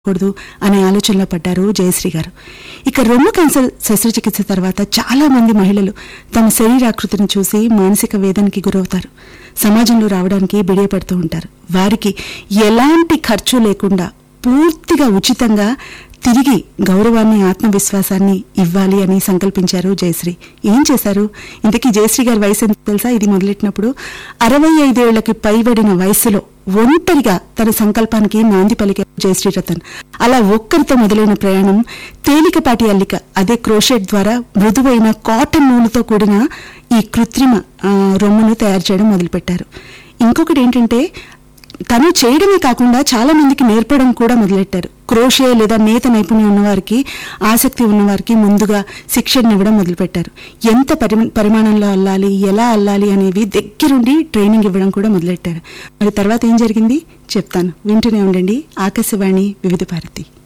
కూడదు అనే ఆలోచనలో పడ్డారు జయశ్రీ గారు ఇక రొమ్ము క్యాన్సర్ శస్త్రచికిత్స తర్వాత చాలా మంది మహిళలు తమ శరీరాకృతిని చూసి మానసిక వేదనకి గురవుతారు సమాజంలో రావడానికి బిడియపడుతూ ఉంటారు వారికి ఎలాంటి ఖర్చు లేకుండా పూర్తిగా ఉచితంగా తిరిగి గౌరవాన్ని ఆత్మవిశ్వాసాన్ని ఇవ్వాలి అని సంకల్పించారు జయశ్రీ ఏం చేశారు ఇంతకీ జయశ్రీ గారి వయసు ఎంత తెలుసా ఇది మొదలెట్టినప్పుడు అరవై ఐదేళ్లకి పైబడిన వయసులో ఒంటరిగా తన సంకల్పానికి నాంది పలికారు జయశ్రీ రతన్ అలా ఒక్కరితో మొదలైన ప్రయాణం తేలికపాటి అల్లిక అదే క్రోషెట్ ద్వారా మృదువైన కాటన్ నూలుతో కూడిన ఈ కృత్రిమ ఆ, రొమ్మును తయారు చేయడం మొదలుపెట్టారు ఇంకొకటి ఏంటంటే తను చేయడమే కాకుండా చాలా మందికి నేర్పడం కూడా మొదలెట్టారు క్రోషే లేదా నేత నైపుణ్యం ఉన్నవారికి ఆసక్తి ఉన్నవారికి ముందుగా శిక్షణ ఇవ్వడం మొదలుపెట్టారు ఎంత పరి పరిమాణంలో అల్లాలి ఎలా అల్లాలి అనేవి దగ్గరుండి ట్రైనింగ్ ఇవ్వడం కూడా మొదలెట్టారు మరి తర్వాత ఏం జరిగింది చెప్తాను వింటూనే ఉండండి ఆకాశవాణి వివిధ భారతి